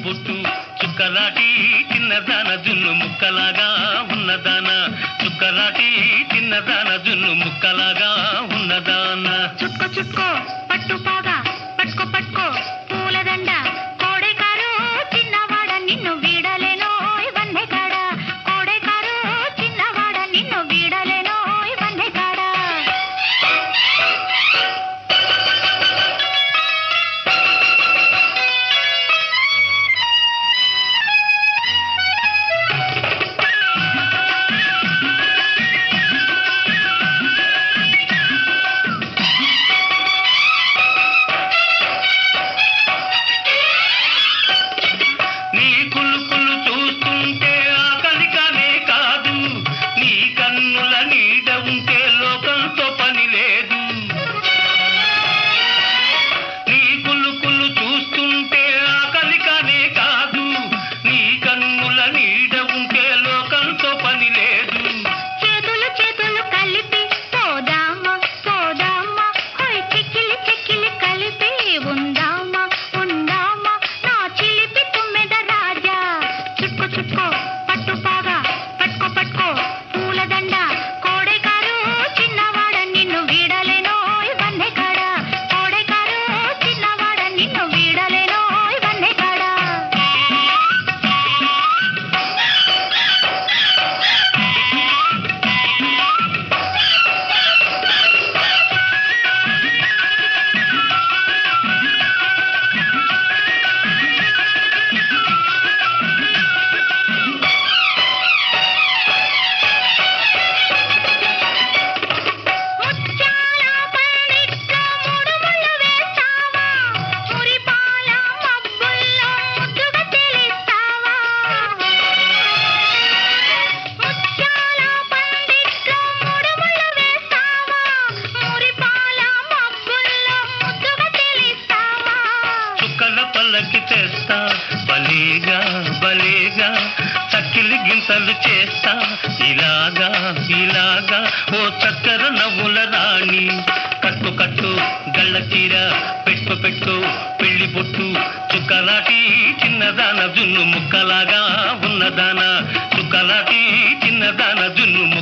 బొట్టు చుక్కలాటి చిన్నదాన జున్ను ముక్కలాగా ఉన్నదాన చుక్కలాటి చిన్నదాన జున్ను ముక్కలాగా ఉన్నదాన చుక్కో చుక్కో పట్టు పాగా పట్టుకో పట్టుకో పూలదండ కోడెకారు చిన్నవాడ నిన్ను వీడలేనో ఇవన్నీ కాడ కోడెకారు చిన్నవాడ నిన్ను వీడలేనో ఇవన్నీ కాడ నీ కులుకులు చూస్తుంటే ఆకలిగానే కాదు నీ కన్నుల నీడ ఉంటే లోకంతో పని లేదు నీ కులుకులు చూస్తుంటే ఆకలిగానే కాదు నీ కన్నుల నీడ ఉంటే లోకంతో పని లేదు చేతులు చేతులు కలిపి పోదామా పోదామా హోయ్ చిక్కిలి చిక్కిలి కలిపి ఉందామా ఉందామా నా చిలిపి తుమ్మెద రాజా చుక్కో చుక్కో పట్టు పాగా పట్టుకో పట్టుకో పూలదండ కోడెకారు చిన్నవాడ నిన్ను వీడలేనో ఇవన్నీ కాడ కోడెకారు చిన్నవాడ నిన్ను వీడలేనో ఇవన్నీ కాడ ముత్యాల పండిట్ల ముడుములు వేస్తావా మురిపాల మబ్బుల్లో ముద్దుగా తెలుస్తావా ముత్యాల పండిట్ల ముడుములు వేస్తావా మురిపాల మబ్బుల్లో ముద్దుగా తెలుస్తావా చుక్కల పల్లకి చేస్తా బలేగా బలేగా చక్కిలి గింతలు చేస్తా ఇలాగా ఇలాగా ఓ చక్కర నవ్వుల రాణి కట్టు కట్టు గళ్ళ చీర పెట్టు పెట్టు పెళ్లి బొట్టు చుక్కలాటి చిన్నదాన జున్ను ముక్కలాగా ఉన్నదాన చుక్కలాటి చిన్నదాన జున్ను ముక్క